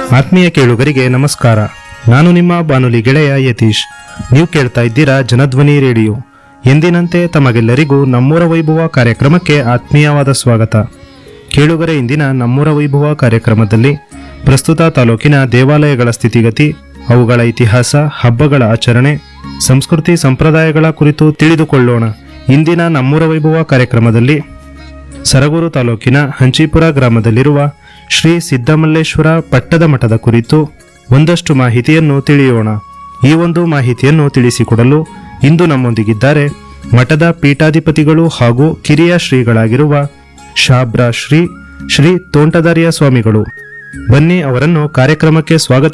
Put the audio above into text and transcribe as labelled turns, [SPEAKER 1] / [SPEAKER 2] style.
[SPEAKER 1] ಆತ್ಮೀಯ ಕೇಳುಗರಿಗೆ ನಮಸ್ಕಾರ ನಾನು ನಿಮ್ಮ ಬಾನುಲಿ ಗೆಳೆಯ ಯತೀಶ್ ನೀವು ಕೇಳ್ತಾ ಇದ್ದೀರಾ ಜನಧ್ವನಿ ರೇಡಿಯೋ ಎಂದಿನಂತೆ ತಮಗೆಲ್ಲರಿಗೂ ನಮ್ಮೂರ ವೈಭವ ಕಾರ್ಯಕ್ರಮಕ್ಕೆ ಆತ್ಮೀಯವಾದ ಸ್ವಾಗತ ಕೇಳುಗರೆ ಇಂದಿನ ನಮ್ಮೂರ ವೈಭವ ಕಾರ್ಯಕ್ರಮದಲ್ಲಿ ಪ್ರಸ್ತುತ ತಾಲೂಕಿನ ದೇವಾಲಯಗಳ ಸ್ಥಿತಿಗತಿ ಅವುಗಳ ಇತಿಹಾಸ ಹಬ್ಬಗಳ ಆಚರಣೆ ಸಂಸ್ಕೃತಿ ಸಂಪ್ರದಾಯಗಳ ಕುರಿತು ತಿಳಿದುಕೊಳ್ಳೋಣ ಇಂದಿನ ನಮ್ಮೂರ ವೈಭವ ಕಾರ್ಯಕ್ರಮದಲ್ಲಿ ಸರಗೂರು ತಾಲೂಕಿನ ಹಂಚೀಪುರ ಗ್ರಾಮದಲ್ಲಿರುವ ಶ್ರೀ ಸಿದ್ದಮಲ್ಲೇಶ್ವರ ಪಟ್ಟದ ಮಠದ ಕುರಿತು ಒಂದಷ್ಟು ಮಾಹಿತಿಯನ್ನು ತಿಳಿಯೋಣ ಈ ಒಂದು ಮಾಹಿತಿಯನ್ನು ತಿಳಿಸಿಕೊಡಲು ಇಂದು ನಮ್ಮೊಂದಿಗಿದ್ದಾರೆ ಮಠದ ಪೀಠಾಧಿಪತಿಗಳು ಹಾಗೂ ಕಿರಿಯ ಶ್ರೀಗಳಾಗಿರುವ ಶಾಬ್ರ ಶ್ರೀ ಶ್ರೀ ತೋಂಟದಾರ್ಯ ಸ್ವಾಮಿಗಳು ಬನ್ನಿ ಅವರನ್ನು ಕಾರ್ಯಕ್ರಮಕ್ಕೆ ಸ್ವಾಗತ